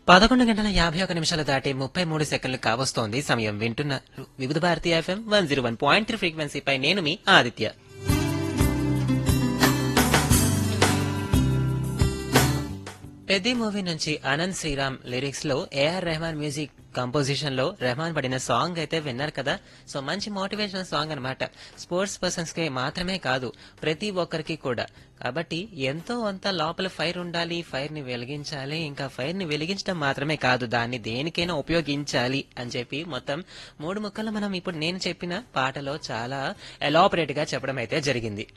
పదకొండు గంటల యాభై ఒక నిమిషాలు దాటి ముప్పై మూడు సెకండ్లు కావస్తోంది సమయం వింటున్న Vividh Bharati FM one zero one point three ఫ్రీక్వెన్సీపై నేను మీ ఆదిత్య పెద్ది మూవీ నుంచి ఆనంద్ శ్రీరామ్ లిరిక్స్ లో ఏఆర్ రెహమాన్ మ్యూజిక్ కంపోజిషన్ లో రెహమాన్ పడిన సాంగ్ అయితే విన్నారు కదా సో మంచి మోటివేషనల్ సాంగ్ అన్నమాట స్పోర్ట్స్ పర్సన్స్ కి మాత్రమే కాదు ప్రతి ఒక్కరికి కూడా కాబట్టి ఎంతో అంత లోపల ఫైర్ ఉండాలి ఫైర్ ని వెలిగించాలి ఇంకా ఫైర్ ని వెలిగించడం మాత్రమే కాదు దాన్ని దేనికైనా ఉపయోగించాలి అని చెప్పి మొత్తం మూడు ముక్కలు మనం ఇప్పుడు నేను చెప్పిన పాటలో చాలా ఎలాపరేట్ గా చెప్పడం అయితే జరిగింది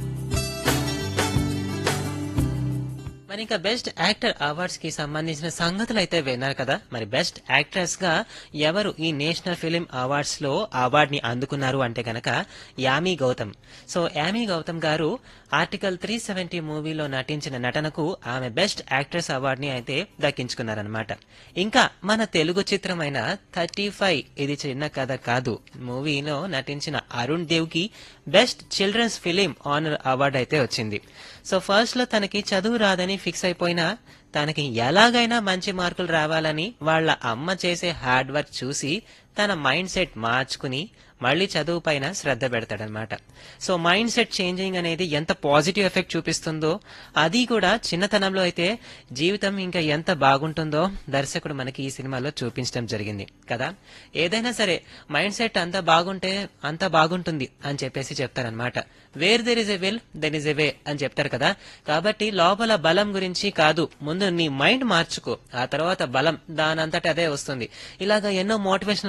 మరి ఇంకా బెస్ట్ యాక్టర్ అవార్డ్స్ కి సంబంధించిన సంగతులు అయితే విన్నారు కదా మరి బెస్ట్ యాక్ట్రెస్ గా ఎవరు ఈ నేషనల్ ఫిలిం అవార్డ్స్ లో అవార్డ్ ని అందుకున్నారు అంటే గనక Yami Gautam so Yami Gautam garu article three seventy మూవీలో నటించిన నటనకు ఆమె బెస్ట్ యాక్ట్రెస్ అవార్డ్ ని అయితే దక్కించుకున్నారనమాట ఇంకా మన తెలుగు చిత్రమైన థర్టీ ఫైవ్ ఇది చిన్న కథ కాదు మూవీలో నటించిన అరుణ్ దేవ్ కి best children's film honour award అయితే వచ్చింది సో ఫస్ట్ లో తనకి చదువు రాదని ఫిక్స్ అయిపోయినా తనకి ఎలాగైనా మంచి మార్కులు రావాలని వాళ్ళ అమ్మ చేసే హార్డ్ వర్క్ చూసి తన మైండ్ సెట్ మార్చుకుని మళ్ళీ చదువు పైన శ్రద్ధ పెడతాడనమాట సో మైండ్ సెట్ చేంజింగ్ అనేది ఎంత పాజిటివ్ ఎఫెక్ట్ చూపిస్తుందో అది కూడా చిన్నతనంలో అయితే జీవితం ఇంకా ఎంత బాగుంటుందో దర్శకుడు మనకి ఈ సినిమాలో చూపించడం జరిగింది కదా ఏదైనా సరే మైండ్ సెట్ అంత బాగుంటే అంత బాగుంటుంది అని చెప్పేసి చెప్తారనమాట where there is a will there is a way అని చెప్తారు కదా కాబట్టి లోపల బలం గురించి కాదు ముందు నీ మైండ్ మార్చుకో ఆ తర్వాత బలం దానంతట అదే వస్తుంది ఇలాగా ఎన్నో మోటివేషన్